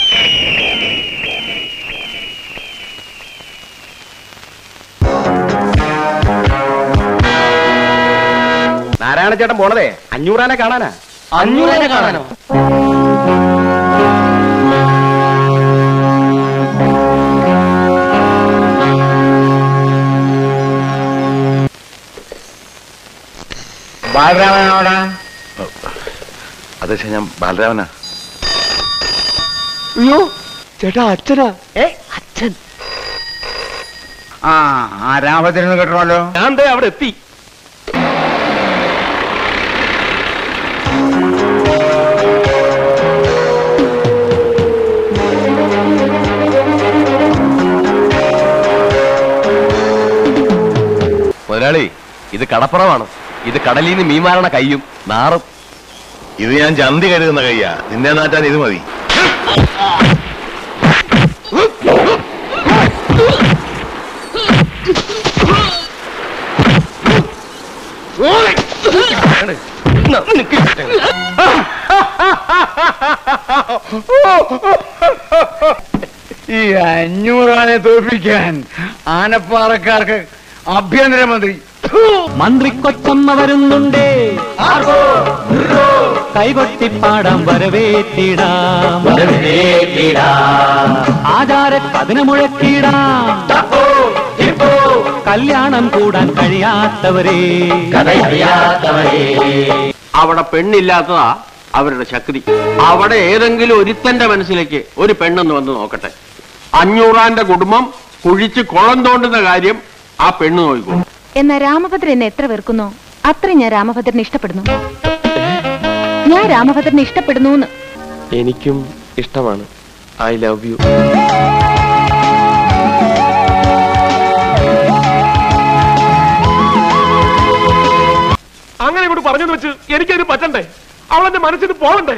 നാരായണ ചേട്ടൻ പോണതേ അഞ്ഞൂറാനെ കാണാനാ അഞ്ഞൂറാനെ കാണാനോ ബാലരാമനോടാ അതെ ഞാൻ ബാലരാമനാ അയ്യോ ചേട്ടാ അച്ഛനാ ഏ അച്ഛൻ ആ ആ രാമഭദ്രന് കിട്ടണമല്ലോ ഞാൻ ദേ അവിടെ എത്തി മുതലാളി ഇത് കടപ്പുറമാണ് ഇത് കടലിൽ നിന്ന് മീൻ മാറണ കയ്യും നാറും ഇത് ഞാൻ ചന്തി കരുതുന്ന കയ്യാ നിന്നെ നാട്ടാൻ ഇത് മതി ഈ അഞ്ഞൂറാനെ തോൽപ്പിക്കാൻ ആനപ്പാറക്കാർക്ക് ആഭ്യന്തരമന്ത്രി മന്ത്രി കൊച്ചമ്മ വരുന്നുണ്ടേ കൈകൊട്ടിപ്പാടാം വരവേറ്റിടാം ആചാര കതിന മുഴക്കിടാം കല്യാണം കൂടാൻ കഴിയാത്തവരെ അവിടെ പെണ്ണില്ലാത്തതാ അവരുടെ ശക്തി അവിടെ ഏതെങ്കിലും ഒരുത്തന്റെ മനസ്സിലേക്ക് ഒരു പെണ്ണൊന്ന് വന്ന് നോക്കട്ടെ അഞ്ഞൂറാന്റെ കുടുംബം കുഴിച്ച് കുളം തോണ്ടുന്ന കാര്യം ആ പെണ്ണ് നോക്കിക്കോളും എന്നാ രാമഭദ്രൻ എന്നെ എത്ര വെറുക്കുന്നോ അത്രയും ഞാൻ രാമഭദ്രനെ ഇഷ്ടപ്പെടുന്നു ഞാൻ രാമഭദ്രനെ ഇഷ്ടപ്പെടുന്നു എനിക്കും ഇഷ്ടമാണ് ഐ ലവ് യു അങ്ങനെ ഇവിടെ പറഞ്ഞെന്ന് വെച്ച് എനിക്കതിന് പറ്റണ്ടേ അവളെന്റെ മനസ്സിന് പോകണ്ടേ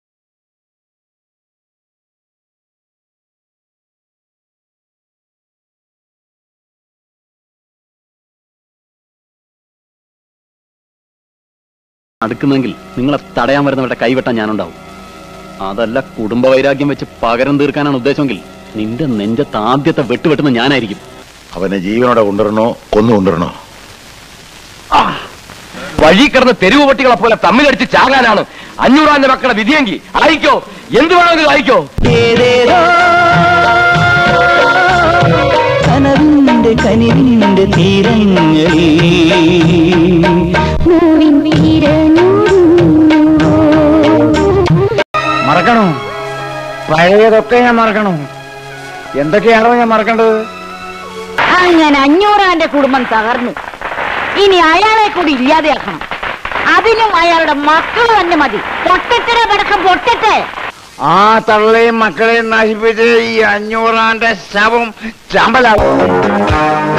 അടുക്കുന്നെങ്കിൽ നിങ്ങളെ തടയാൻ വരുന്നവരുടെ കൈവെട്ടാൻ ഞാനുണ്ടാവും അതല്ല കുടുംബ വൈരാഗ്യം വെച്ച് പകരം തീർക്കാനാണ് ഉദ്ദേശമെങ്കിൽ നിന്റെ നെഞ്ചത്ത് ആദ്യത്തെ വെട്ടുവെട്ടുന്ന ഞാനായിരിക്കും അവനെ ജീവനോടെ കൊണ്ടുവരണോ കൊന്നു കൊണ്ടുവരണോ വഴി കിടന്ന് തെരുവ് പട്ടികളെ പോലെ തമ്മിലടിച്ച് ചാകാനാണ് അഞ്ഞൂറാന്റെ മക്കളെ വിധിയെങ്കിൽ ആയിക്കോ എന്ത് വേണമെങ്കിലും ആയിക്കോ കനവിന്റെ കനിവിന്റെ തീരങ്ങളിൽ മറക്കണോ പഴയതൊക്കെ ഞാൻ മറക്കണോ എന്തൊക്കെയാണോ ഞാൻ മറക്കേണ്ടത് അങ്ങനെ അഞ്ഞൂറാന്റെ കുടുംബം തകർന്നു ഇനി അയാളെ കൂടി ഇല്ലാതെയാക്കണം അതിനും അയാളുടെ മക്കൾ തന്നെ മതി പൊട്ടത്തിനെ പടക്കം പൊട്ടട്ടെ ആ തള്ളയും മക്കളെയും നശിപ്പിച്ച് ഈ അഞ്ഞൂറാന്റെ ശവം ചമ്പലാവും